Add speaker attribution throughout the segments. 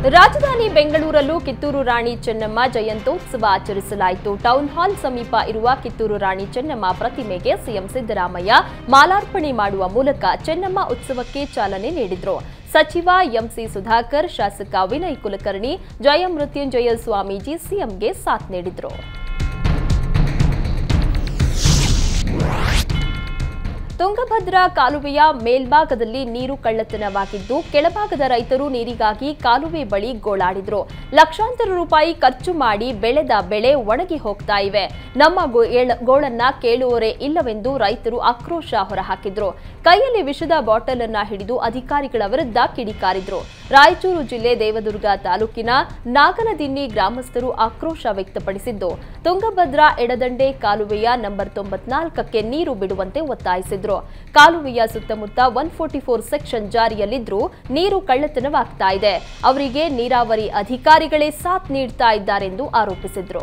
Speaker 1: ರಾಜಧಾನಿ ಬೆಂಗಳೂರಲ್ಲೂ ಕಿತ್ತೂರು ರಾಣಿ ಚೆನ್ನಮ್ಮ ಜಯಂತ್ಯೋತ್ಸವ ಆಚರಿಸಲಾಯಿತು town hall ಸಮೀಪ ಇರುವ ಕಿತ್ತೂರು ರಾಣಿ ಚೆನ್ನಮ್ಮ ಪ್ರತಿಮೆಗೆ ಸಿಎಂ ಸಿದ್ದರಾಮಯ್ಯ ಮಾಲಾರ್ಪಣೆ ಮಾಡುವ ಮೂಲಕ ಚೆನ್ನಮ್ಮ ಉತ್ಸವಕ್ಕೆ ಚಾಲನೆ ನೀಡಿದ್ರು ಸಚಿವ ಎಂಸಿ ಸುಧಾಕರ್ ಶಾಸಕ ವಿನಯ್ ಕುಲಕರ್ಣಿ ಜಯಮೃತ್ಯುಂಜಯ ಸ್ವಾಮೀಜಿ ಸಿಎಂಗೆ ಸಾಥ್ ನೀಡಿದ್ರು ತುಂಗಭದ್ರಾ ಕಾಲುವೆಯ ಮೇಲ್ಭಾಗದಲ್ಲಿ ನೀರು ಕಳ್ಳತನವಾಗಿದ್ದು ಕೆಳಭಾಗದ ರೈತರು ನೀರಿಗಾಗಿ ಕಾಲುವೆ ಬಳಿ ಗೋಳಾಡಿದ್ರು ಲಕ್ಷಾಂತರ ರೂಪಾಯಿ ಖರ್ಚು ಮಾಡಿ ಬೆಳೆದ ಬೆಳೆ ಒಣಗಿ ಹೋಗ್ತಾ ಇವೆ ನಮ್ಮ ಗೋ- ಏಳ- ಗೋಳನ್ನ ಕೇಳುವರೇ ಇಲ್ಲವೆಂದು ರೈತರು ಆಕ್ರೋಶ ಹೊರಹಾಕಿದ್ರು ಕೈಯಲ್ಲಿ ವಿಷದ ಬಾಟಲ್ ಅನ್ನ ಹಿಡಿದು ಅಧಿಕಾರಿಗಳ ವಿರುದ್ಧ ಕಿಡಿಕಾರಿದ್ರು ರಾಯಚೂರು ಜಿಲ್ಲೆ ದೇವದುರ್ಗ ತಾಲೂಕಿನ ನಾಗನದಿನ್ನಿ ಗ್ರಾಮಸ್ಥರು ಆಕ್ರೋಶ ವ್ಯಕ್ತಪಡಿಸಿದ್ದು ತುಂಗಭದ್ರಾ ಎಡದಂಡೆ ಕಾಲುವೆಯ ನಂಬರ್ ತೊಂಬತ್ನಾಲ್ಕಕ್ಕೆ ನೀರು ಬಿಡುವಂತೆ ಒತ್ತಾಯಿಸಿದ್ರು ಕಾಲುವೆಯ ಸುತ್ತಮುತ್ತ ಒನ್ ಫೋರ್ಟಿ ಫೋರ್ ಸೆಕ್ಷನ್ ಜಾರಿಯಲ್ಲಿದ್ರೂ ನೀರು ಕಳ್ಳತನವಾಗ್ತಾ ಇದೆ ಅವರಿಗೆ ನೀರಾವರಿ ಅಧಿಕಾರಿಗಳೇ ಸಾಥ್ ನೀಡ್ತಾ ಇದ್ದಾರೆಂದು ಆರೋಪಿಸಿದ್ರು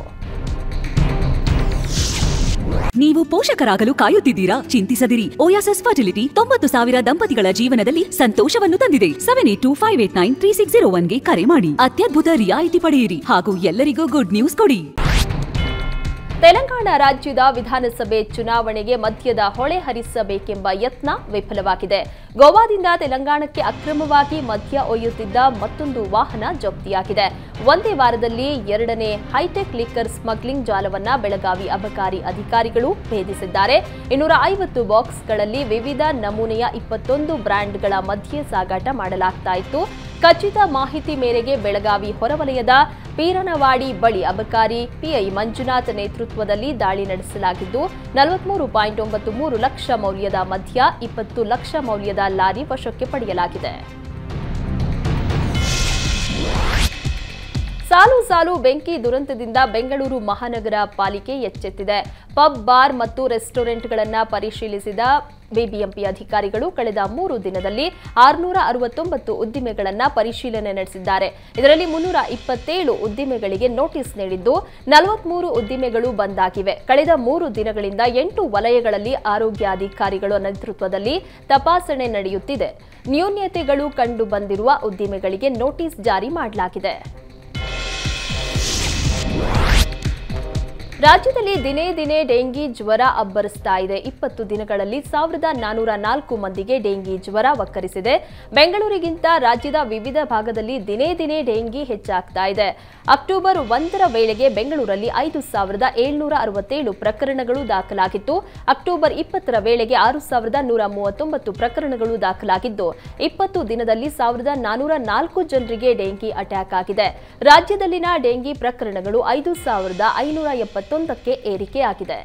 Speaker 2: ನೀವು ಪೋಷಕರಾಗಲು ಕಾಯುತ್ತಿದ್ದೀರಾ ಚಿಂತಿಸದಿರಿ ಓಯಾಸಸ್ ಫರ್ಟಿಲಿಟಿ ತೊಂಬತ್ತು ಸಾವಿರ ದಂಪತಿಗಳ ಜೀವನದಲ್ಲಿ ಸಂತೋಷವನ್ನು ತಂದಿದೆ seven eight two five eight nine three six zero ಒನ್ಗೆ ಕರೆ ಮಾಡಿ ಅತ್ಯದ್ಭುತ ರಿಯಾಯಿತಿ ಪಡೆಯಿರಿ ಹಾಗೂ ಎಲ್ಲರಿಗೂ ಗುಡ್ ನ್ಯೂಸ್ ಕೊಡಿ
Speaker 1: ತೆಲಂಗಾಣ ರಾಜ್ಯದ ವಿಧಾನಸಭೆ ಚುನಾವಣೆಗೆ ಮದ್ಯದ ಹೊಳೆ ಹರಿಸಬೇಕೆಂಬ ಯತ್ನ ವಿಫಲವಾಗಿದೆ ಗೋವಾದಿಂದ ತೆಲಂಗಾಣಕ್ಕೆ ಅಕ್ರಮವಾಗಿ ಮದ್ಯ ಒಯ್ಯುತ್ತಿದ್ದ ಮತ್ತೊಂದು ವಾಹನ ಜಪ್ತಿಯಾಗಿದೆ ಒಂದೇ ವಾರದಲ್ಲಿ ಎರಡನೇ ಹೈಟೆಕ್ ಲಿಕ್ಕರ್ ಸ್ಮಗ್ಲಿಂಗ್ ಜಾಲವನ್ನ ಬೆಳಗಾವಿ ಅಬಕಾರಿ ಅಧಿಕಾರಿಗಳು ಭೇದಿಸಿದ್ದಾರೆ ಇನ್ನೂರ ಐವತ್ತು ಬಾಕ್ಸ್ಗಳಲ್ಲಿ ವಿವಿಧ ನಮೂನೆಯ ಇಪ್ಪತ್ತೊಂದು ಬ್ರ್ಯಾಂಡ್ಗಳ ಮದ್ಯ ಸಾಗಾಟ ಮಾಡಲಾಗ್ತಾ ಇತ್ತು ಖಚಿತ ಮಾಹಿತಿ ಮೇರೆಗೆ ಬೆಳಗಾವಿ ಹೊರವಲಯದ ಪೀರನವಾಡಿ ಬಳಿ ಅಬಕಾರಿ ಪಿಐ ಮಂಜುನಾಥ್ ನೇತೃತ್ವದಲ್ಲಿ ದಾಳಿ ನಡೆಸಲಾಗಿದ್ದು ನಲವತ್ಮೂರು ಪಾಯಿಂಟ್ ಒಂಬತ್ತು ಮೂರು ಲಕ್ಷ ಮೌಲ್ಯದ ಮದ್ಯ ಇಪ್ಪತ್ತು ಲಕ್ಷ ಮೌಲ್ಯದ ಲಾರಿ ವಶಕ್ಕೆ ಪಡೆಯಲಾಗಿದೆ ಸಾಲು ಸಾಲು ಬೆಂಕಿ ದುರಂತದಿಂದ ಬೆಂಗಳೂರು ಮಹಾನಗರ ಪಾಲಿಕೆ ಎಚ್ಚೆತ್ತಿದೆ ಪಬ್ ಬಾರ್ ಮತ್ತು ರೆಸ್ಟೋರೆಂಟ್ಗಳನ್ನು ಪರಿಶೀಲಿಸಿದ ಬಿಬಿಎಂಪಿ ಅಧಿಕಾರಿಗಳು ಕಳೆದ ಮೂರು ದಿನದಲ್ಲಿ ಆರುನೂರ ಅರವತ್ತೊಂಬತ್ತು ಉದ್ದಿಮೆಗಳನ್ನು ಪರಿಶೀಲನೆ ನಡೆಸಿದ್ದಾರೆ ಇದರಲ್ಲಿ ಮುನ್ನೂರ ಇಪ್ಪತ್ತೇಳು ಉದ್ದಿಮೆಗಳಿಗೆ ನೋಟಿಸ್ ನೀಡಿದ್ದು ನಲವತ್ಮೂರು ಉದ್ದಿಮೆಗಳು ಬಂದ್ ಆಗಿವೆ ಕಳೆದ ಮೂರು ದಿನಗಳಿಂದ ಎಂಟು ವಲಯಗಳಲ್ಲಿ ಆರೋಗ್ಯಾಧಿಕಾರಿಗಳ ನೇತೃತ್ವದಲ್ಲಿ ತಪಾಸಣೆ ನಡೆಯುತ್ತಿದೆ ನ್ಯೂನ್ಯತೆಗಳು ಕಂಡು ಬಂದಿರುವ ಉದ್ದಿಮೆಗಳಿಗೆ ನೋಟಿಸ್ ಜಾರಿ ಮಾಡಲಾಗಿದೆ ರಾಜ್ಯದಲ್ಲಿ ದಿನೇ ದಿನೇ ಡೆಂಗಿ ಜ್ವರ ಅಬ್ಬರಿಸ್ತಾ ಇದೆ ಇಪ್ಪತ್ತು ದಿನಗಳಲ್ಲಿ ಸಾವಿರದ ನಾನೂರ ನಾಲ್ಕು ಮಂದಿಗೆ ಡೆಂಗಿ ಜ್ವರ ಒಕ್ಕರಿಸಿದೆ ಬೆಂಗಳೂರಿಗಿಂತ ರಾಜ್ಯದ ವಿವಿಧ ಭಾಗದಲ್ಲಿ ದಿನೇ ದಿನೇ ಡೆಂಗಿ ಹೆಚ್ಚಾಗ್ತಾ ಇದೆ ಅಕ್ಟೋಬರ್ ಒಂದರ ವೇಳೆಗೆ ಬೆಂಗಳೂರಲ್ಲಿ ಐದು ಸಾವಿರದ ಏಳ್ನೂರ ಅರವತ್ತೇಳು ಪ್ರಕರಣಗಳು ದಾಖಲಾಗಿತ್ತು ಅಕ್ಟೋಬರ್ ಇಪ್ಪತ್ತರ ವೇಳೆಗೆ ಆರು ಸಾವಿರದ ನೂರ ಮೂವತ್ತೊಂಬತ್ತು ಪ್ರಕರಣಗಳು ದಾಖಲಾಗಿದ್ದು ಇಪ್ಪತ್ತು ದಿನದಲ್ಲಿ ಸಾವಿರದ ನಾನೂರ ನಾಲ್ಕು ಜನರಿಗೆ ಡೆಂಗಿ ಅಟ್ಯಾಕ್ ಆಗಿದೆ ರಾಜ್ಯದಲ್ಲಿನ ಡೆಂಗಿ ಪ್ರಕರಣಗಳು ಐದು ಸಾವಿರದ ಐನೂರ ಎಪ್ಪತ್ತೊಂದಕ್ಕೆ ಏರಿಕೆಯಾಗಿದೆ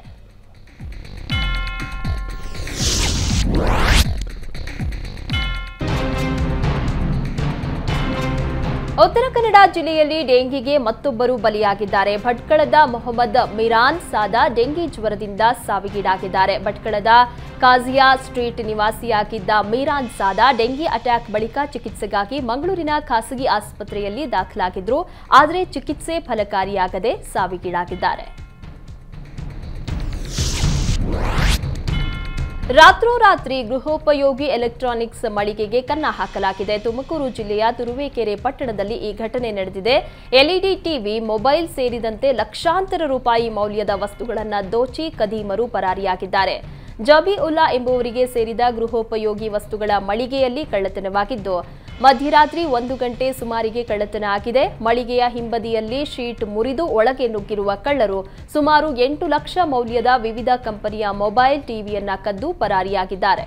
Speaker 1: ಉತ್ತರ ಕನ್ನಡ ಜಿಲ್ಲೆಯಲ್ಲಿ ಡೆಂಗಿಗೆ ಮತ್ತೊಬ್ಬರು ಬಲಿಯಾಗಿದ್ದಾರೆ ಭಟ್ಕಳದ ಮೊಹಮ್ಮದ್ ಮಿರಾನ್ ಸಾದಾ ಡೆಂಗಿ ಜ್ವರದಿಂದ ಸಾವಿಗೀಡಾಗಿದ್ದಾರೆ ಭಟ್ಕಳದ ಕಾಜಿಯಾ ಸ್ಟ್ರೀಟ್ ನಿವಾಸಿಯಾಗಿದ್ದ ಮೀರಾನ್ ಸಾದಾ ಡೆಂಗಿ ಅಟ್ಯಾಕ್ ಬಳಿಕ ಚಿಕಿತ್ಸೆಗಾಗಿ ಮಂಗಳೂರಿನ ಖಾಸಗಿ ಆಸ್ಪತ್ರೆಯಲ್ಲಿ ದಾಖಲಾಗಿದ್ರು ಆದರೆ ಚಿಕಿತ್ಸೆ ಫಲಕಾರಿಯಾಗದೆ ಸಾವಿಗೀಡಾಗಿದ್ದಾರೆ ರಾತ್ರೋರಾತ್ರಿ ಗೃಹೋಪಯೋಗಿ ಎಲೆಕ್ಟ್ರಾನಿಕ್ಸ್ ಮಳಿಗೆಗೆ ಕನ್ನ ಹಾಕಲಾಗಿದೆ ತುಮಕೂರು ಜಿಲ್ಲೆಯ ತುರುವೇಕೆರೆ ಪಟ್ಟಣದಲ್ಲಿ ಈ ಘಟನೆ ನಡೆದಿದೆ ಎಲ್ಇಡಿ ಟಿವಿ ಮೊಬೈಲ್ ಸೇರಿದಂತೆ ಲಕ್ಷಾಂತರ ರೂಪಾಯಿ ಮೌಲ್ಯದ ವಸ್ತುಗಳನ್ನು ದೋಚಿ ಕದೀಮರು ಪರಾರಿಯಾಗಿದ್ದಾರೆ ಜಬಿ ಉಲ್ಲಾ ಎಂಬುವರಿಗೆ ಸೇರಿದ ಗೃಹೋಪಯೋಗಿ ವಸ್ತುಗಳ ಮಳಿಗೆಯಲ್ಲಿ ಕಳ್ಳತನವಾಗಿದ್ದು ಮಧ್ಯರಾತ್ರಿ ಒಂದು ಗಂಟೆ ಸುಮಾರಿಗೆ ಕಳ್ಳತನ ಆಗಿದೆ ಮಳಿಗೆಯ ಹಿಂಬದಿಯಲ್ಲಿ ಶೀಟ್ ಮುರಿದು ಒಳಗೆ ನುಗ್ಗಿರುವ ಕಳ್ಳರು ಸುಮಾರು ಎಂಟು ಲಕ್ಷ ಮೌಲ್ಯದ ವಿವಿಧ ಕಂಪನಿಯ ಮೊಬೈಲ್ ಟಿವಿಯನ್ನ ಕದ್ದು ಪರಾರಿಯಾಗಿದ್ದಾರೆ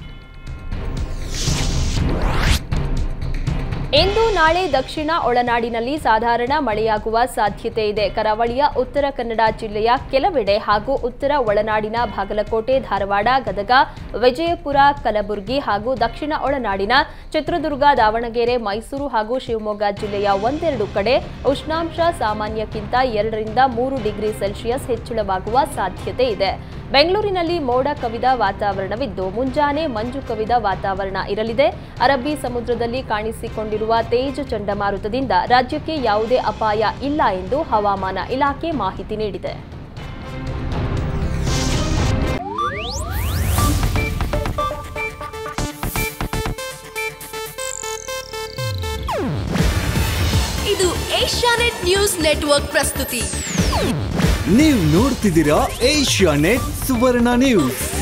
Speaker 1: ಇಂದು ನಾಳೆ ದಕ್ಷಿಣ ಒಳನಾಡಿನಲ್ಲಿ ಸಾಧಾರಣ ಮಳೆಯಾಗುವ ಸಾಧ್ಯತೆ ಇದೆ ಕರಾವಳಿಯ ಉತ್ತರ ಕನ್ನಡ ಜಿಲ್ಲೆಯ ಕೆಲವೆಡೆ ಹಾಗೂ ಉತ್ತರ ಒಳನಾಡಿನ ಬಾಗಲಕೋಟೆ ಧಾರವಾಡ ಗದಗ ವಿಜಯಪುರ ಕಲಬುರಗಿ ಹಾಗೂ ದಕ್ಷಿಣ ಒಳನಾಡಿನ ಚಿತ್ರದುರ್ಗ ದಾವಣಗೆರೆ ಮೈಸೂರು ಹಾಗೂ ಶಿವಮೊಗ್ಗ ಜಿಲ್ಲೆಯ ಒಂದೆರಡು ಕಡೆ ಉಷ್ಣಾಂಶ ಸಾಮಾನ್ಯಕ್ಕಿಂತ ಎರಡರಿಂದ ಮೂರು ಡಿಗ್ರಿ ಸೆಲ್ಸಿಯಸ್ ಹೆಚ್ಚಳವಾಗುವ ಸಾಧ್ಯತೆ ಇದೆ ಬೆಂಗಳೂರಿನಲ್ಲಿ ಮೋಡ ಕವಿದ ವಾತಾವರಣವಿದ್ದು ಮುಂಜಾನೆ ಮಂಜು ಕವಿದ ವಾತಾವರಣ ಇರಲಿದೆ ಅರಬ್ಬಿ ಸಮುದ್ರದಲ್ಲಿ ಕಾಣಿಸಿಕೊಂಡಿರುವ ತೇಜ್ ಚಂಡಮಾರುತದಿಂದ ರಾಜ್ಯಕ್ಕೆ ಯಾವುದೇ ಅಪಾಯ ಇಲ್ಲ ಎಂದು ಹವಾಮಾನ ಇಲಾಖೆ ಮಾಹಿತಿ ನೀಡಿದೆ
Speaker 3: ಏಷ್ಯಾನೆಟ್ ನ್ಯೂಸ್ ನೆಟ್ವರ್ಕ್ ಪ್ರಸ್ತುತಿ
Speaker 4: ನೀವು ನೋಡ್ತಿದ್ದೀರಾ ಏಷ್ಯಾ ನೆಟ್ ಸುವರ್ಣ ನ್ಯೂಸ್